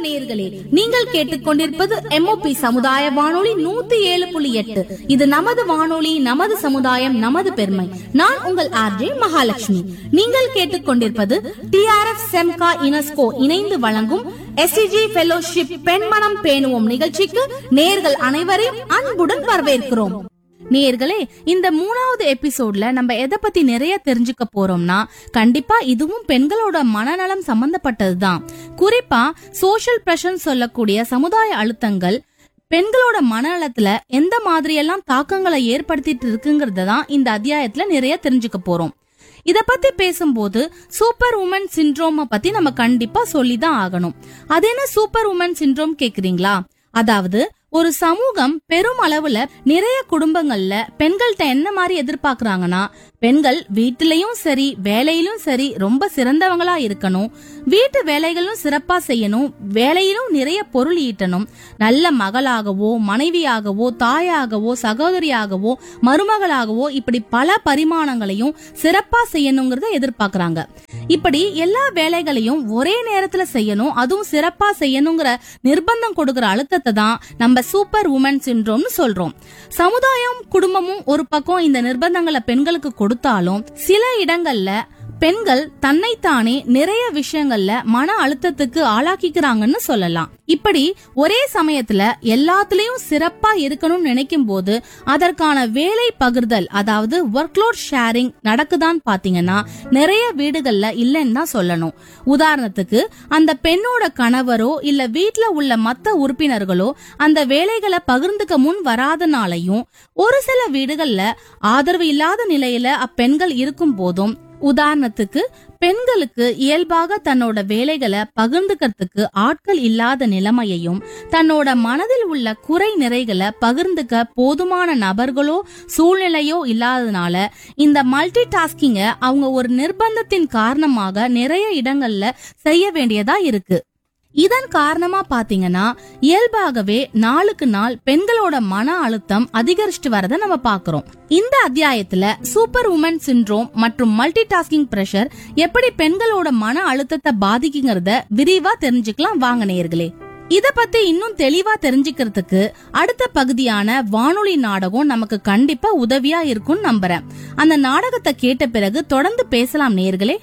நேயர்களே நீங்கள் கேட்டுக்கொண்டிருப்பது எம்ஓபி சமுதாய வானொலி நூத்தி ஏழு புள்ளி எட்டு இது நமது வானொலி நமது சமுதாயம் நமது பெருமை நான் உங்கள் ஆர்ஜே மகாலட்சுமி நீங்கள் கேட்டுக்கொண்டிருப்பது டிஆர்எஃப் செம்கா யுனெஸ்கோ இணைந்து வழங்கும் எஸ்சிஜி ஃபெலோஷிப் பெண்மனம் பேணுவோம் நிகழ்ச்சிக்கு நேர்கள் அனைவரையும் அன்புடன் வரவேற்கிறோம் நேயர்களே இந்த மூணாவது எபிசோட்ல நம்ம எதை பத்தி நிறைய தெரிஞ்சுக்க போறோம்னா கண்டிப்பா இதுவும் பெண்களோட மனநலம் சம்பந்தப்பட்டதுதான் குறிப்பா சோஷியல் பிரஷர் சொல்லக்கூடிய சமுதாய அழுத்தங்கள் பெண்களோட மனநலத்துல எந்த மாதிரியெல்லாம் தாக்கங்களை ஏற்படுத்திட்டு இருக்குங்கிறத தான் இந்த அத்தியாயத்துல நிறைய தெரிஞ்சுக்க போறோம் இத பத்தி பேசும்போது சூப்பர் உமன் சிண்ட்ரோம பத்தி நம்ம கண்டிப்பா சொல்லிதான் ஆகணும் அது என்ன சூப்பர் உமன் சிண்ட்ரோம் கேக்குறீங்களா அதாவது ஒரு சமூகம் பெரும் அளவுல நிறைய குடும்பங்கள்ல பெண்கள்கிட்ட என்ன மாதிரி எதிர்பார்க்கறாங்கன்னா பெண்கள் வீட்டிலையும் சரி வேலையிலும் சரி ரொம்ப சிறந்தவங்களா இருக்கணும் வீட்டு வேலைகளும் சிறப்பா செய்யணும் வேலையிலும் நிறைய பொருள் ஈட்டணும் நல்ல மகளாகவோ மனைவியாகவோ தாயாகவோ சகோதரியாகவோ மருமகளாகவோ இப்படி பல பரிமாணங்களையும் சிறப்பா செய்யணுங்கிறத எதிர்பார்க்கறாங்க இப்படி எல்லா வேலைகளையும் ஒரே நேரத்துல செய்யணும் அதுவும் சிறப்பா செய்யணுங்கிற நிர்பந்தம் கொடுக்கிற அழுத்தத்தை தான் நம்ம சூப்பர் உமன் சிண்ட்ரோம்னு சொல்றோம் சமுதாயம் குடும்பமும் ஒரு பக்கம் இந்த நிர்பந்தங்களை பெண்களுக்கு கொடுத்தாலும் சில இடங்கள்ல பெண்கள் தன்னைத்தானே நிறைய விஷயங்கள்ல மன அழுத்தத்துக்கு ஆளாக்கிக்கிறாங்கன்னு சொல்லலாம் இப்படி ஒரே சமயத்துல எல்லாத்துலயும் சிறப்பா இருக்கணும்னு நினைக்கும் போது அதற்கான வேலை பகிர்தல் அதாவது ஒர்க்லோட் ஷேரிங் நடக்குதான்னு பாத்தீங்கன்னா நிறைய வீடுகள்ல இல்லைன்னு தான் சொல்லணும் உதாரணத்துக்கு அந்த பெண்ணோட கணவரோ இல்ல வீட்ல உள்ள மத்த உறுப்பினர்களோ அந்த வேலைகளை பகிர்ந்துக்க முன் வராதனாலையும் ஒரு சில வீடுகள்ல ஆதரவு இல்லாத நிலையில அப்பெண்கள் இருக்கும் போதும் உதாரணத்துக்கு பெண்களுக்கு இயல்பாக தன்னோட வேலைகளை பகிர்ந்துக்கிறதுக்கு ஆட்கள் இல்லாத நிலைமையையும் தன்னோட மனதில் உள்ள குறை நிறைகளை பகிர்ந்துக்க போதுமான நபர்களோ சூழ்நிலையோ இல்லாதனால இந்த மல்டி டாஸ்கிங்க அவங்க ஒரு நிர்பந்தத்தின் காரணமாக நிறைய இடங்கள்ல செய்ய வேண்டியதா இருக்கு இதன் காரணமா பாத்தீங்கன்னா இயல்பாகவே நாளுக்கு நாள் பெண்களோட மன அழுத்தம் அதிகரிச்சுட்டு வரத நம்ம பாக்குறோம் இந்த அத்தியாயத்துல சூப்பர் உமன் சிண்ட்ரோம் மற்றும் மல்டி டாஸ்கிங் பிரஷர் எப்படி பெண்களோட மன அழுத்தத்தை பாதிக்குங்கிறத விரிவா தெரிஞ்சுக்கலாம் வாங்க நேயர்களே இத பத்தி இன்னும் தெளிவா தெரிஞ்சுக்கிறதுக்கு அடுத்த பகுதியான வானொலி நாடகம் நமக்கு கண்டிப்பா உதவியா இருக்கும்னு நம்புறேன் அந்த நாடகத்தை கேட்ட பிறகு தொடர்ந்து பேசலாம் நேயர்களே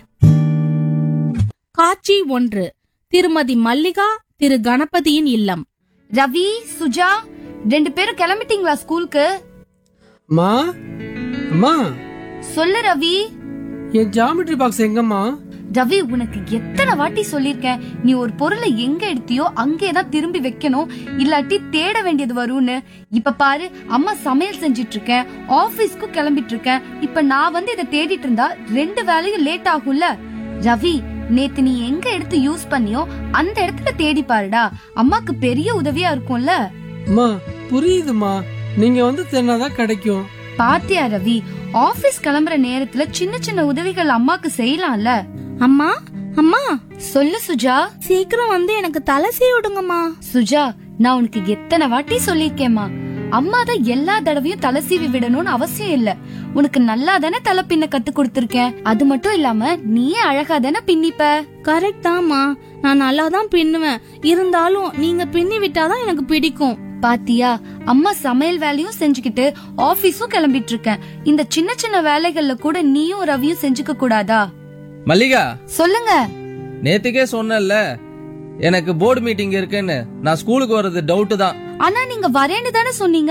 காட்சி ஒன்று திருமதி மல்லிகா திரு கணபதியின் இல்லம் ரவி சுஜா ரெண்டு பேரும் கிளம்பிட்டீங்களா ஸ்கூலுக்கு அம்மா அம்மா சொல்லு ரவி என் ஜாமெட்ரி பாக்ஸ் எங்கம்மா ரவி உனக்கு எத்தனை வாட்டி சொல்லிருக்கேன் நீ ஒரு பொருளை எங்க எடுத்தியோ அங்கே தான் திரும்பி வைக்கணும் இல்லாட்டி தேட வேண்டியது வரும்னு இப்ப பாரு அம்மா சமையல் செஞ்சிட்டு இருக்கேன் ஆபீஸ்க்கு கிளம்பிட்டு இருக்கேன் இப்ப நான் வந்து இதை தேடிட்டு இருந்தா ரெண்டு வேலையும் லேட் ஆகும்ல ரவி நேத்து நீ எங்க எடுத்து யூஸ் பண்ணியோ அந்த இடத்துல தேடி பாருடா அம்மாக்கு பெரிய உதவியா இருக்கும்ல அம்மா புரியுதுமா நீங்க வந்து தேடினாதான் கிடைக்கும் பாத்தியா ரவி ஆபீஸ் கிளம்புற நேரத்துல சின்ன சின்ன உதவிகள் அம்மாக்கு செய்யலாம்ல அம்மா அம்மா சொல்லு சுஜா சீக்கிரம் வந்து எனக்கு தலை சீவி விடுங்கம்மா சுஜா நான் உனக்கு எத்தனை வாட்டி சொல்லிருக்கேம்மா அம்மா தான் எல்லா தடவையும் தலை சீவி விடணும்னு அவசியம் இல்ல உனக்கு நல்லா தானே தலை பின்ன கத்து கொடுத்திருக்கேன் அது மட்டும் இல்லாம நீயே அழகா தானே பின்னிப்ப கரெக்ட் தாம்மா நான் நல்லா தான் பின்னுவேன் இருந்தாலும் நீங்க பின்னி விட்டாதான் எனக்கு பிடிக்கும் பாத்தியா அம்மா சமையல் வேலையும் செஞ்சுக்கிட்டு ஆபீஸும் கிளம்பிட்டு இருக்கேன் இந்த சின்ன சின்ன வேலைகள்ல கூட நீயும் ரவியும் செஞ்சுக்க கூடாதா மல்லிகா சொல்லுங்க நேத்துக்கே சொன்னேன்ல எனக்கு போர்டு மீட்டிங் இருக்குன்னு நான் ஸ்கூலுக்கு வர்றது டவுட் தான் ஆனா நீங்க வரேன்னு தானே சொன்னீங்க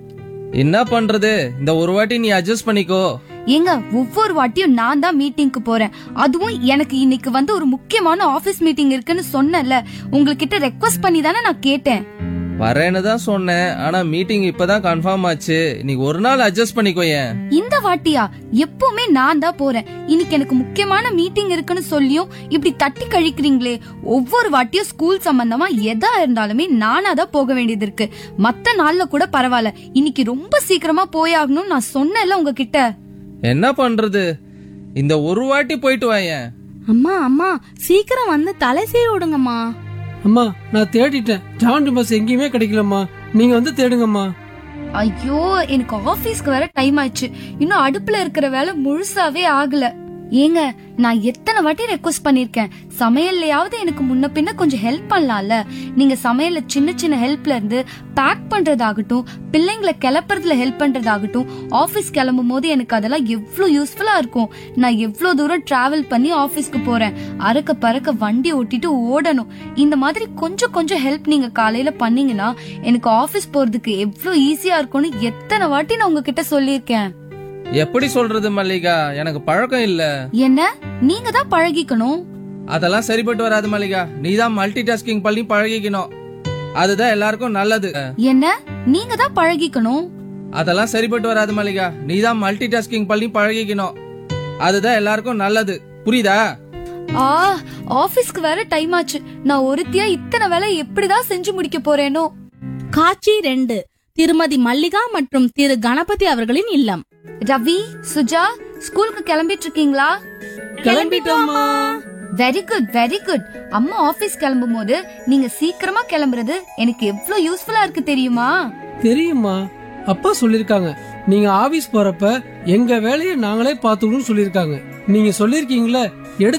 என்ன பண்றது இந்த ஒரு வாட்டி நீ அட்ஜஸ்ட் பண்ணிக்கோ ஏங்க ஒவ்வொரு வாட்டியும் நான் தான் மீட்டிங்க்கு போறேன் அதுவும் எனக்கு இன்னைக்கு வந்து ஒரு முக்கியமான ஆபீஸ் மீட்டிங் இருக்குன்னு சொன்னேன்ல உங்ககிட்ட ரெக்வஸ்ட் பண்ணி தானே நான் கேட்டேன் வரேன்னு தான் சொன்னேன் ஆனா மீட்டிங் இப்பதான் கன்ஃபார்ம் ஆச்சு நீ ஒரு நாள் அட்ஜஸ்ட் பண்ணிக்கோ ஏன் இந்த வாட்டியா எப்பவுமே நான் தான் போறேன் இன்னைக்கு எனக்கு முக்கியமான மீட்டிங் இருக்குன்னு சொல்லியும் இப்படி தட்டி கழிக்கிறீங்களே ஒவ்வொரு வாட்டியும் ஸ்கூல் சம்பந்தமா எதா இருந்தாலுமே நானா தான் போக வேண்டியது இருக்கு மத்த நாள்ல கூட பரவாயில்ல இன்னைக்கு ரொம்ப சீக்கிரமா போயாகணும்னு நான் சொன்னேன்ல உங்ககிட்ட என்ன பண்றது இந்த ஒரு வாட்டி போயிட்டு வாயேன் அம்மா அம்மா சீக்கிரம் வந்து தலை சீவி விடுங்கம்மா அம்மா நான் தேடிட்டேன் ஜாமெட்ரி பாக்ஸ் எங்கேயுமே கிடைக்கலம்மா நீங்க வந்து தேடுங்கம்மா ஐயோ எனக்கு ஆபீஸ்க்கு வேற டைம் ஆயிடுச்சு இன்னும் அடுப்புல இருக்கிற வேலை முழுசாவே ஆகல ஏங்க நான் எத்தனை வாட்டி ரெக்வஸ்ட் பண்ணிருக்கேன் சமையல்லையாவது எனக்கு முன்ன பின்ன கொஞ்சம் ஹெல்ப் பண்ணலாம்ல நீங்க சமையல்ல சின்ன சின்ன ஹெல்ப்ல இருந்து பேக் பண்றதாகட்டும் பிள்ளைங்களை கிளப்புறதுல ஹெல்ப் பண்றதாகட்டும் ஆபீஸ் கிளம்பும் போது எனக்கு அதெல்லாம் எவ்வளவு யூஸ்ஃபுல்லா இருக்கும் நான் எவ்வளவு தூரம் டிராவல் பண்ணி ஆபீஸ்க்கு போறேன் அறக்க பறக்க வண்டி ஓட்டிட்டு ஓடணும் இந்த மாதிரி கொஞ்சம் கொஞ்சம் ஹெல்ப் நீங்க காலையில பண்ணீங்கன்னா எனக்கு ஆபீஸ் போறதுக்கு எவ்வளவு ஈஸியா இருக்கும்னு எத்தனை வாட்டி நான் உங்ககிட்ட சொல்லியிருக்கேன் எப்படி சொல்றது மல்லிகா எனக்கு பழக்கம் இல்ல என்ன நீங்க தான் பழகிக்கணும் அதெல்லாம் சரிப்பட்டு வராது மல்லிகா நீ தான் மல்டி டாஸ்கிங் பண்ணி பழகிக்கணும் அதுதான் எல்லாருக்கும் நல்லது என்ன நீங்க தான் பழகிக்கணும் அதெல்லாம் சரிப்பட்டு வராது மல்லிகா நீ தான் மல்டி டாஸ்கிங் பண்ணி பழகிக்கணும் அதுதான் எல்லாருக்கும் நல்லது புரியுதா ஆ ஆபீஸ்க்கு வேற டைம் ஆச்சு நான் ஒருத்தியா இத்தனை வேலை எப்படிதான் செஞ்சு முடிக்க போறேனோ காட்சி ரெண்டு திருமதி மல்லிகா மற்றும் திரு கணபதி அவர்களின் இல்லம் ரவி சுஜா ஸ்கூலுக்கு கிளம்பிட்டு இருக்கீங்களா கிளம்பிட்டோம்மா வெரி குட் வெரி குட் அம்மா ஆபீஸ் கிளம்பும் போது நீங்க சீக்கிரமா கிளம்புறது எனக்கு எவ்வளவு யூஸ்ஃபுல்லா இருக்கு தெரியுமா தெரியுமா அப்பா சொல்லிருக்காங்க நீங்க ஆபீஸ் போறப்ப எங்க வேலையை நாங்களே பாத்துக்கணும்னு சொல்லிருக்காங்க நீங்க சொல்லிருக்கீங்களே